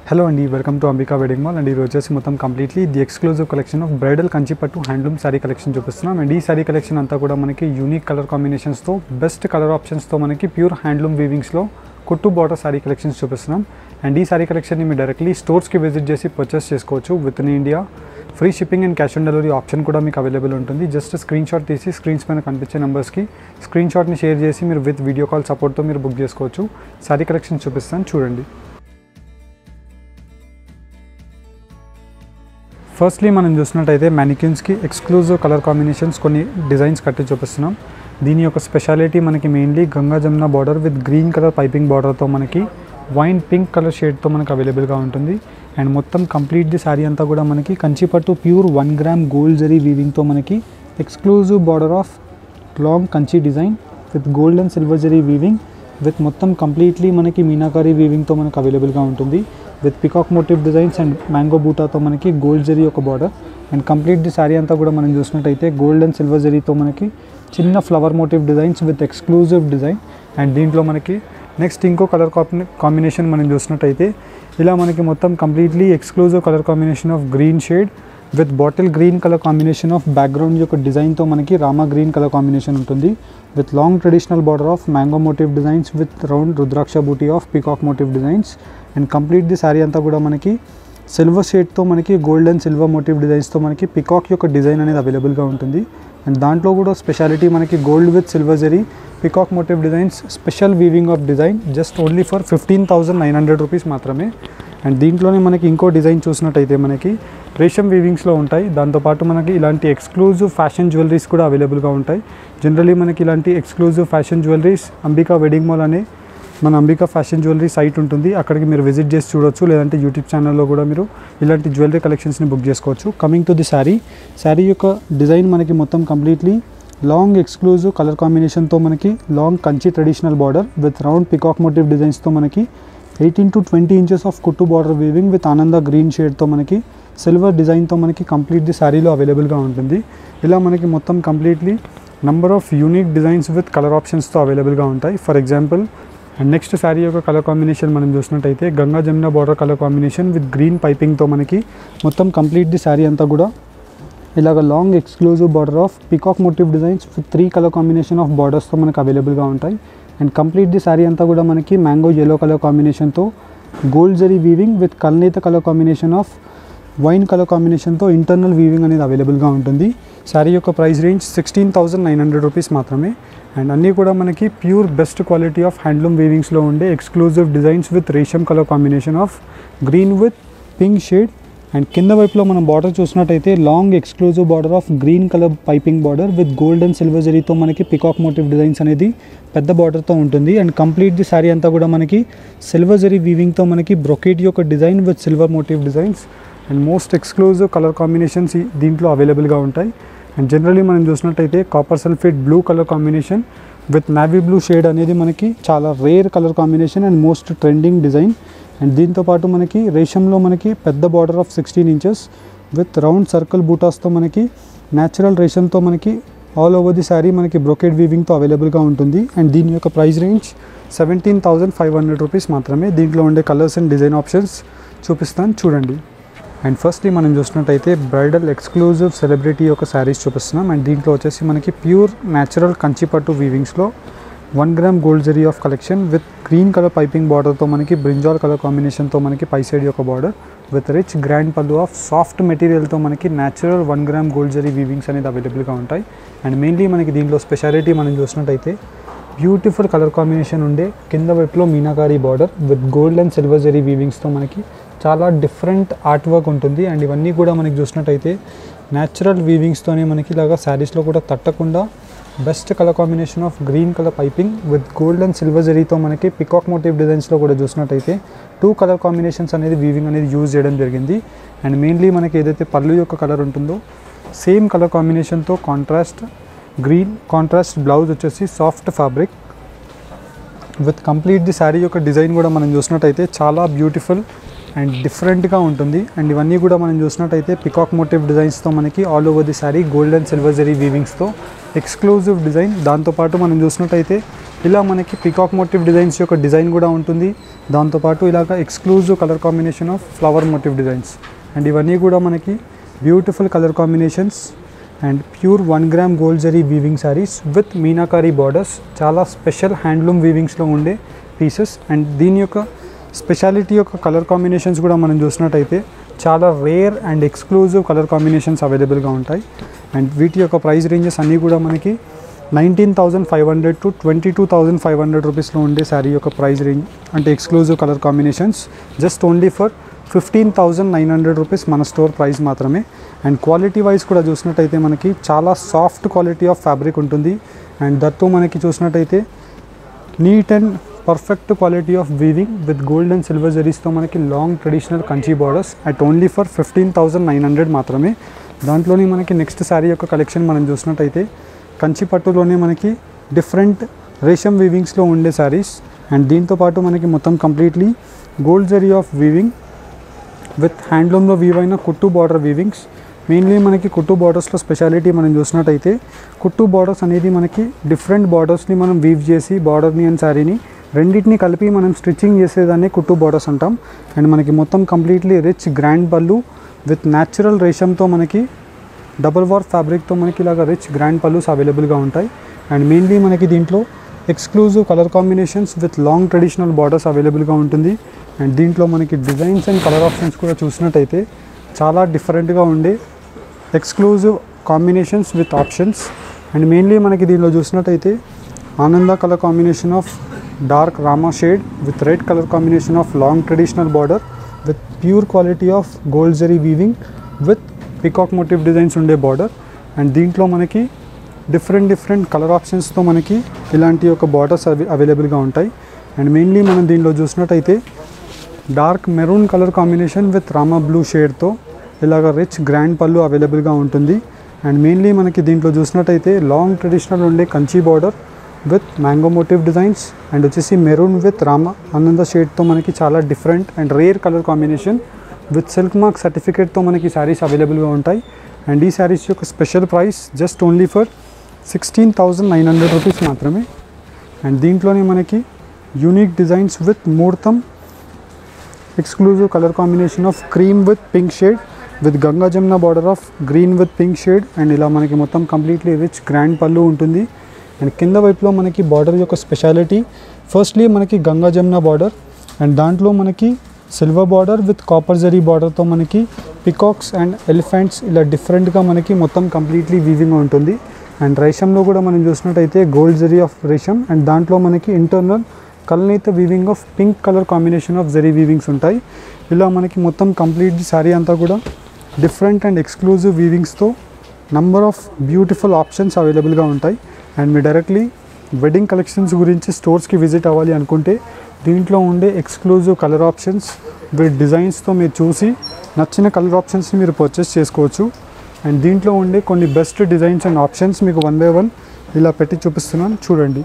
hello అండి welcome to Ambika wedding mall and ఈరోజు వచ్చేసి మొత్తం completely the exclusive collection of bridal Kanchipattu handloom sari collection చూపిస్తున్నాం అండ్ ఈ శారీ కలెక్షన్ అంతా కూడా మనకి యూనిక్ కలర్ కాంబినేషన్స్తో బెస్ట్ కలర్ ఆప్షన్స్తో మనకి ప్యూర్ హ్యాండ్లూమ్ వీవింగ్స్లో కుట్టు బార్డర్ శారీ కలెక్షన్స్ చూపిస్తున్నాం అండ్ ఈ శారీ కలెక్షన్ని మీరు డైరెక్ట్లీ స్టోర్స్కి విజిట్ చేసి పర్చేస్ చేసుకోవచ్చు with in India free shipping and cash on delivery option కూడా మీకు అవైలబుల్ ఉంటుంది జస్ట్ స్క్రీన్ షాట్ తీసి స్క్రీన్స్ పైన కనిపించే నెంబర్స్కి స్క్రీన్ షాట్ని షేర్ చేసి మీరు విత్ వీడియో కాల్ సపోర్ట్తో మీరు బుక్ చేసుకోవచ్చు శారీ కలెక్షన్ చూపిస్తాను చూడండి ఫస్ట్లీ మనం చూసినట్టయితే మ్యానిక్యూన్స్కి ఎక్స్క్లూజివ్ కలర్ కాంబినేషన్స్ కొన్ని డిజైన్స్ కట్టి చూపిస్తున్నాం దీని యొక్క స్పెషాలిటీ మనకి mainly Ganga Jamuna border with green colour piping బార్డర్తో మనకి వైన్ పింక్ కలర్ షేడ్తో మనకి అవైలబుల్గా ఉంటుంది అండ్ మొత్తం కంప్లీట్ ది శారీ అంతా కూడా మనకి Kanchipattu pure one gram gold zari వీవింగ్తో మనకి exclusive border of long Kanchi design with gold and silver zari weaving with మొత్తం కంప్లీట్లీ మనకి మీనాకారి వీవింగ్తో మనకు అవైలబుల్గా ఉంటుంది with peacock motif designs and mango బూటాతో మనకి గోల్డ్ జరీ ఒక border and complete the sari అంతా కూడా మనం చూసినట్టయితే గోల్డ్ అండ్ సిల్వర్ జరీతో మనకి చిన్న flower motif designs with exclusive design and దీంట్లో మనకి నెక్స్ట్ ఇంకో కలర్ కాంబినేషన్ మనం చూసినట్టయితే ఇలా మనకి మొత్తం completely exclusive colour combination of green shade with bottle green colour combination of background యొక్క డిజైన్తో మనకి రామా గ్రీన్ కలర్ కాంబినేషన్ ఉంటుంది with long traditional border of mango motif designs with round rudraksha బూటీ of peacock motif designs and complete the sari అంతా కూడా మనకి silver షేడ్తో మనకి గోల్డ్ అండ్ సిల్వర్ మోటివ్ డిజైన్స్తో మనకి పికాక్ యొక్క డిజైన్ అనేది అవైలబుల్గా ఉంటుంది అండ్ దాంట్లో కూడా స్పెషాలిటీ మనకి gold with silver zari peacock motif designs special weaving of design just only for fifteen thousand nine hundred rupees మాత్రమే అండ్ దీంట్లోనే మనకి ఇంకో డిజైన్ చూసినట్టయితే మనకి రేషం వీవింగ్స్లో ఉంటాయి దాంతోపాటు మనకి ఇలాంటి ఎక్స్క్లూజివ్ ఫ్యాషన్ జ్యువెలరీస్ కూడా అవైలబుల్గా ఉంటాయి జనరలీ మనకి ఇలాంటి exclusive fashion jewelleries Ambika wedding mall అనే మన అంబికా ఫ్యాషన్ జ్యువెలరీ సైట్ ఉంటుంది అక్కడికి మీరు విజిట్ చేసి చూడొచ్చు లేదంటే యూట్యూబ్ ఛానల్లో కూడా మీరు ఇలాంటి జ్యువెలరీ కలెక్షన్స్ని బుక్ చేసుకోవచ్చు coming to the sari sari యొక్క డిజైన్ మనకి మొత్తం కంప్లీట్లీ లాంగ్ ఎక్స్క్లూజివ్ కలర్ కాంబినేషన్తో మనకి long Kanchi traditional border with round peacock motif డిజైన్స్తో మనకి eighteen to twenty inches of కుట్టు border weaving with Ananda green షేడ్తో మనకి సిల్వర్ డిజైన్తో మనకి కంప్లీట్ ది శారీలో అవైలబుల్గా ఉంటుంది ఇలా మనకి మొత్తం completely number of unique designs with colour ఆప్షన్స్తో అవైలబుల్గా ఉంటాయి for example and next sari యొక్క కలర్ కాంబినేషన్ మనం చూసినట్టయితే Ganga Jamuna border colour combination with green పైపింగ్తో మనకి మొత్తం కంప్లీట్ ది శారీ అంతా కూడా ఇలాగ long exclusive border of peacock motif designs with three colour combination of బార్డర్స్తో మనకు అవైలబుల్గా ఉంటాయి అండ్ కంప్లీట్ ది శారీ అంతా కూడా మనకి మ్యాంగో ఎల్లో కలర్ కాంబినేషన్తో గోల్డ్ జరీ వీవింగ్ విత్ కల్నేత colour combination of wine colour కాంబినేషన్తో ఇంటర్నల్ వీవింగ్ అనేది అవైలబుల్గా ఉంటుంది శారీ యొక్క price range sixteen thousand nine hundred rupees మాత్రమే అండ్ అన్నీ కూడా మనకి pure best quality of handloom వీవింగ్స్లో ఉండే ఎక్స్క్లూజివ్ డిజైన్స్ విత్ రేషం colour combination of green with pink shade and కింద వైపులో మనం బార్డర్ చూసినట్టయితే long exclusive border of green colour piping border with gold and silver జరీతో మనకి పికాక్ మోటివ్ డిజైన్స్ అనేది పెద్ద బార్డర్తో ఉంటుంది అండ్ కంప్లీట్ ది శారీ అంతా కూడా మనకి సిల్వర్ జరీ వీవింగ్తో మనకి బ్రొకేట్ యొక్క design with silver motif designs and most exclusive colour combinations ఈ- దీంట్లో అవైలబుల్గా ఉంటాయి అండ్ జనరలీ మనం చూసినట్టయితే copper sulphate blue colour combination with navy blue shade అనేది మనకి చాలా rare colour combination and most trending design and దీంతో పాటు మనకి రేషంలో మనకి పెద్ద border of sixteen inches with round circle బూటాస్తో మనకి న్యాచురల్ రేషంతో మనకి ఆల్ ఓవర్ ది శారీ మనకి బ్రొకెడ్ వీవింగ్తో అవైలబుల్గా ఉంటుంది అండ్ దీని యొక్క price range seventeen thousand five hundred rupees మాత్రమే దీంట్లో ఉండే కలర్స్ అండ్ డిజైన్ ఆప్షన్స్ చూపిస్తాను చూడండి అండ్ ఫస్ట్లీ మనం చూసినట్టయితే బ్రైడల్ ఎక్స్క్లూజివ్ సెలబ్రిటీ యొక్క శారీస్ చూపిస్తున్నాం అండ్ దీంట్లో వచ్చేసి మనకి ప్యూర్ న్యాచురల్ కంచిపట్టు వీవింగ్స్లో one gram gold zari of collection with green colour piping బార్డర్తో మనకి బ్రింజాల్ కలర్ కాంబినేషన్తో మనకి పై సైడ్ యొక్క బార్డర్ విత్ రిచ్ గ్రాండ్ పళ్ళు ఆఫ్ సాఫ్ట్ మెటీరియల్తో మనకి natural one gram gold zari weavings అనేది అవైలబుల్గా ఉంటాయి అండ్ మెయిన్లీ మనకి దీంట్లో స్పెషాలిటీ మనం చూసినట్టయితే బ్యూటిఫుల్ కలర్ కాంబినేషన్ ఉండే కింద వైపులో meenakari border with gold and silver zari వీవింగ్స్తో మనకి చాలా డిఫరెంట్ ఆర్ట్ వర్క్ ఉంటుంది అండ్ ఇవన్నీ కూడా మనకి చూసినట్టయితే న్యాచురల్ వీవింగ్స్తోనే మనకి ఇలాగా శారీస్లో కూడా తట్టకుండా best colour combination of green colour piping with gold and silver జరీతో మనకి పికాక్ మోటివ్ డిజైన్స్లో కూడా చూసినట్టయితే టూ కలర్ కాంబినేషన్స్ అనేది వీవింగ్ అనేది యూజ్ చేయడం జరిగింది అండ్ మెయిన్లీ మనకి ఏదైతే పళ్ళు యొక్క కలర్ ఉంటుందో సేమ్ కలర్ కాంబినేషన్తో కాంట్రాస్ట్ గ్రీన్ కాంట్రాస్ట్ బ్లౌజ్ వచ్చేసి soft fabric with complete the sari యొక్క డిజైన్ కూడా మనం చూసినట్టయితే చాలా బ్యూటిఫుల్ అండ్ డిఫరెంట్గా ఉంటుంది అండ్ ఇవన్నీ కూడా మనం చూసినట్టయితే పికాక్ మోటివ్ డిజైన్స్తో మనకి all over the sari gold and silver zari వీవింగ్స్తో ఎక్స్క్లూజివ్ డిజైన్ దాంతోపాటు మనం చూసినట్టయితే ఇలా మనకి పికాక్ మోటివ్ డిజైన్స్ యొక్క డిజైన్ కూడా ఉంటుంది దాంతోపాటు ఇలాగ exclusive colour combination of flower motif designs and ఇవన్నీ కూడా మనకి beautiful colour combinations and pure one gram gold zari weaving saris with meenakari borders చాలా స్పెషల్ హ్యాండ్లూమ్ వీవింగ్స్లో ఉండే పీసెస్ అండ్ దీని యొక్క స్పెషాలిటీ యొక్క కలర్ కాంబినేషన్స్ కూడా మనం చూసినట్టయితే చాలా rare and exclusive colour combinations అవైలబుల్గా ఉంటాయి అండ్ వీటి యొక్క ప్రైస్ రేంజెస్ అన్నీ కూడా మనకి nineteen thousand five hundred to twenty two thousand five hundred రూపీస్లో ఉండే శారీ యొక్క ప్రైస్ రేంజ్ అంటే exclusive colour combinations just only for fifteen thousand nine hundred rupees మన స్టోర్ ప్రైస్ మాత్రమే అండ్ క్వాలిటీ వైజ్ కూడా చూసినట్టయితే మనకి చాలా సాఫ్ట్ క్వాలిటీ ఆఫ్ ఫ్యాబ్రిక్ ఉంటుంది అండ్ దట్తో మనకి చూసినట్టయితే neat and perfect quality of weaving with gold and silver జరీస్తో మనకి long traditional Kanchi borders at only for fifteen thousand nine hundred మాత్రమే దాంట్లోనే మనకి నెక్స్ట్ శారీ యొక్క కలెక్షన్ మనం చూసినట్టయితే కంచి పట్టులోనే మనకి డిఫరెంట్ రేషం వీవింగ్స్లో ఉండే శారీస్ అండ్ దీంతో పాటు మనకి మొత్తం completely gold zari of weaving with హ్యాండ్లూమ్లో వీవ్ అయిన కుట్టు బార్డర్ వీవింగ్స్ మెయిన్లీ మనకి కుట్టు బార్డర్స్లో స్పెషాలిటీ మనం చూసినట్టయితే కుట్టు బార్డర్స్ అనేది మనకి డిఫరెంట్ బార్డర్స్ని మనం వీవ్ చేసి బార్డర్ని అండ్ శారీని రెండింటిని కలిపి మనం స్టిచ్చింగ్ చేసేదాన్ని కుట్టు బార్డర్స్ అంటాం అండ్ మనకి మొత్తం కంప్లీట్లీ రిచ్ గ్రాండ్ పళ్ళు విత్ న్యాచురల్ రేషంతో మనకి డబుల్ వార్ ఫ్యాబ్రిక్తో మనకి ఇలాగ రిచ్ గ్రాండ్ పల్లూస్ అవైలబుల్గా ఉంటాయి అండ్ మెయిన్లీ మనకి దీంట్లో exclusive colour combinations with long traditional borders అవైలబుల్గా ఉంటుంది అండ్ దీంట్లో మనకి డిజైన్స్ అండ్ కలర్ ఆప్షన్స్ కూడా చూసినట్టయితే చాలా డిఫరెంట్గా ఉండే exclusive combinations with options and mainly మనకి దీనిలో చూసినట్టయితే Ananda colour combination of dark Rama shade with red colour combination of long traditional border with pure quality of gold zari weaving with peacock motif designs ఉండే border and దీంట్లో మనకి different different colour ఆప్షన్స్తో మనకి ఇలాంటి ఒక బార్డర్స్ అవి అవైలబుల్గా ఉంటాయి అండ్ మెయిన్లీ మనం దీనిలో చూసినట్టయితే dark maroon colour combination with Rama blue షేడ్తో ఇలాగ రిచ్ గ్రాండ్ పళ్ళు అవైలబుల్గా ఉంటుంది అండ్ మెయిన్లీ మనకి దీంట్లో చూసినట్టయితే లాంగ్ ట్రెడిషనల్ ఉండే Kanchi border with mango motif designs and వచ్చేసి మెరూన్ విత్ రామ ఆనంద షేడ్తో మనకి చాలా different and rare colour combination with silk mark సర్టిఫికేట్తో మనకి శారీస్ అవైలబుల్గా ఉంటాయి అండ్ ఈ శారీస్ యొక్క special price just only for sixteen thousand nine hundred rupees మాత్రమే అండ్ దీంట్లోనే మనకి యూనిక్ డిజైన్స్ విత్ ముహూర్తం exclusive colour combination of cream with pink shade with Ganga Jamuna border of green with pink shade and ఇలా మనకి మొత్తం completely rich grand పళ్ళు ఉంటుంది and కింద వైపులో మనకి బార్డర్ యొక్క స్పెషాలిటీ ఫస్ట్లీ మనకి గంగా జమున బార్డర్ అండ్ దాంట్లో మనకి silver border with copper zari బార్డర్తో మనకి పికాక్స్ అండ్ ఎలిఫెంట్స్ ఇలా డిఫరెంట్గా మనకి మొత్తం కంప్లీట్లీ వీవింగ్ ఉంటుంది అండ్ రేషంలో కూడా మనం చూసినట్టయితే గోల్డ్ జరీ ఆఫ్ రేషం అండ్ దాంట్లో మనకి ఇంటర్నల్ కల్నైతే weaving of pink colour combination of zari weavings ఉంటాయి ఇలా మనకి మొత్తం కంప్లీట్ శారీ అంతా కూడా డిఫరెంట్ అండ్ ఎక్స్క్లూజివ్ వీవింగ్స్తో నంబర్ ఆఫ్ బ్యూటిఫుల్ ఆప్షన్స్ అవైలబుల్గా ఉంటాయి అండ్ మీరు డైరెక్ట్లీ వెడ్డింగ్ కలెక్షన్స్ గురించి స్టోర్స్కి విజిట్ అవ్వాలి అనుకుంటే దీంట్లో ఉండే ఎక్స్క్లూజివ్ కలర్ ఆప్షన్స్ విత్ డిజైన్స్తో మీరు చూసి నచ్చిన కలర్ ఆప్షన్స్ని మీరు పర్చేస్ చేసుకోవచ్చు అండ్ దీంట్లో ఉండే కొన్ని బెస్ట్ డిజైన్స్ అండ్ ఆప్షన్స్ మీకు వన్ బై వన్ ఇలా పెట్టి చూపిస్తున్నాను చూడండి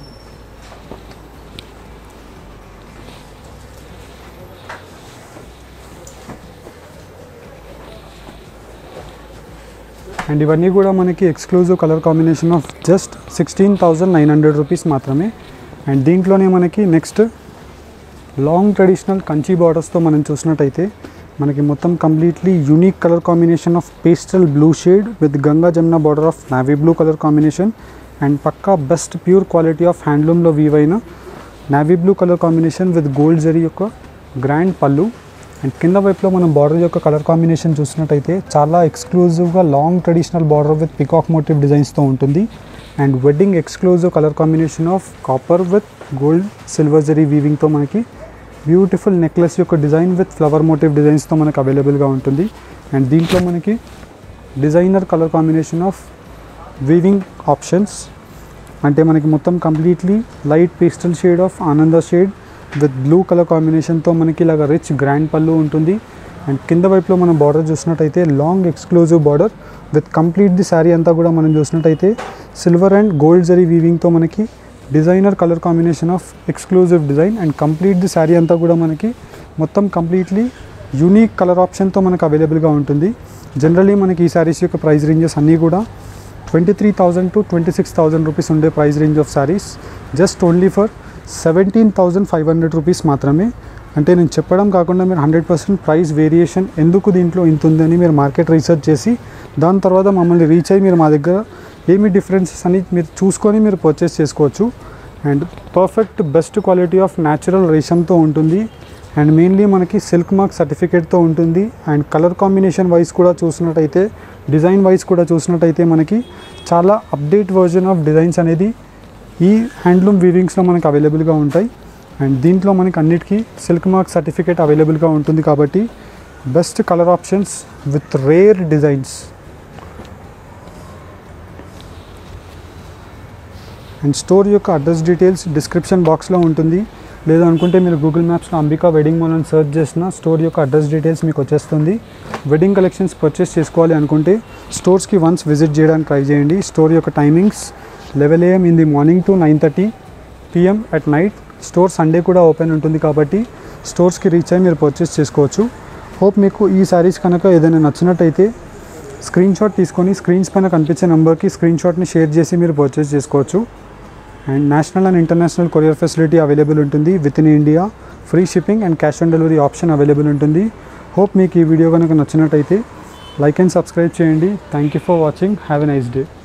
అండ్ ఇవన్నీ కూడా మనకి exclusive colour combination of just sixteen thousand nine hundred rupees మాత్రమే అండ్ దీంట్లోనే మనకి నెక్స్ట్ లాంగ్ ట్రెడిషనల్ కంచి బార్డర్స్తో మనం చూసినట్టయితే మనకి మొత్తం completely unique colour combination of pastel blue shade with Ganga Jamuna border of navy blue colour combination and పక్కా బెస్ట్ ప్యూర్ క్వాలిటీ ఆఫ్ హ్యాండ్లూమ్లో వీవ్ అయిన navy blue colour combination with gold zari యొక్క గ్రాండ్ పళ్ళు అండ్ కింద వైపులో మనం బార్డర్ యొక్క కలర్ కాంబినేషన్ చూసినట్టయితే చాలా ఎక్స్క్లూజివ్గా long traditional border with peacock motif డిజైన్స్తో ఉంటుంది and wedding exclusive colour combination of copper with gold silver zari వీవింగ్తో మనకి బ్యూటిఫుల్ నెక్లెస్ యొక్క డిజైన్ విత్ ఫ్లవర్ మోటివ్ డిజైన్స్తో మనకు అవైలబుల్గా ఉంటుంది అండ్ దీంట్లో మనకి designer colour combination of weaving options అంటే మనకి మొత్తం completely light pastel shade of Ananda shade with blue colour కాంబినేషన్తో మనకి ఇలాగ రిచ్ గ్రాండ్ పళ్ళు ఉంటుంది అండ్ కింద వైపులో మనం బార్డర్ చూసినట్టయితే long exclusive border with complete the sari అంతా కూడా మనం చూసినట్టయితే సిల్వర్ అండ్ గోల్డ్ జరీ వీవింగ్తో మనకి designer colour combination of exclusive design and complete the sari అంతా కూడా మనకి మొత్తం కంప్లీట్లీ యూనిక్ కలర్ ఆప్షన్తో మనకు అవైలబుల్గా ఉంటుంది జనరలీ మనకి ఈ శారీస్ యొక్క ప్రైస్ రేంజెస్ అన్నీ కూడా twenty three thousand to twenty six thousand rupees ఉండే price range of saris just only for seventeen thousand five hundred rupees మాత్రమే అంటే నేను చెప్పడం కాకుండా మీరు హండ్రెడ్ పర్సెంట్ ప్రైస్ వేరియేషన్ ఎందుకు దీంట్లో ఇంత ఉందని మీరు మార్కెట్ రీసెర్చ్ చేసి దాని తర్వాత మమ్మల్ని రీచ్ అయ్యి మీరు మా దగ్గర ఏమి డిఫరెన్సెస్ అని మీరు చూసుకొని మీరు పర్చేస్ చేసుకోవచ్చు and perfect best quality of natural రేషంతో ఉంటుంది అండ్ మెయిన్లీ మనకి సిల్క్ మార్క్ సర్టిఫికేట్తో ఉంటుంది అండ్ కలర్ కాంబినేషన్ వైజ్ కూడా చూసినట్టయితే డిజైన్ వైజ్ కూడా చూసినట్టయితే మనకి చాలా అప్డేట్ వర్జన్ ఆఫ్ డిజైన్స్ అనేది ఈ హ్యాండ్లూమ్ వీవింగ్స్లో మనకి అవైలబుల్గా ఉంటాయి అండ్ దీంట్లో మనకి అన్నిటికీ సిల్క్ మార్క్ సర్టిఫికేట్ అవైలబుల్గా ఉంటుంది కాబట్టి best colour options with rare designs and store యొక్క అడ్రస్ డీటెయిల్స్ డిస్క్రిప్షన్ బాక్స్లో ఉంటుంది లేదా అనుకుంటే మీరు గూగుల్ మ్యాప్స్లో అంబికా వెడ్డింగ్ మాల్ అని సెర్చ్ చేసిన స్టోర్ యొక్క అడ్రస్ డీటెయిల్స్ మీకు వచ్చేస్తుంది వెడ్డింగ్ కలెక్షన్స్ పర్చేస్ చేసుకోవాలి అనుకుంటే స్టోర్స్కి వన్స్ విజిట్ చేయడానికి ట్రై చేయండి స్టోర్ యొక్క timings eleven AM in the morning to nine thirty PM at night store Sunday కూడా ఓపెన్ ఉంటుంది కాబట్టి స్టోర్స్కి రీచ్ అయ్యి మీరు పర్చేస్ చేసుకోవచ్చు హోప్ మీకు ఈ శారీస్ కనుక ఏదైనా నచ్చినట్టయితే స్క్రీన్ షాట్ తీసుకొని స్క్రీన్స్ పైన కనిపించే నెంబర్కి స్క్రీన్ షాట్ని షేర్ చేసి మీరు పర్చేస్ చేసుకోవచ్చు and national and international courier facility available ఉంటుంది with in India free shipping and cash on delivery option available ఉంటుంది హోప్ మీకు ఈ వీడియో కనుక నచ్చినట్టయితే లైక్ అండ్ సబ్స్క్రైబ్ చేయండి thank you for watching have a nice day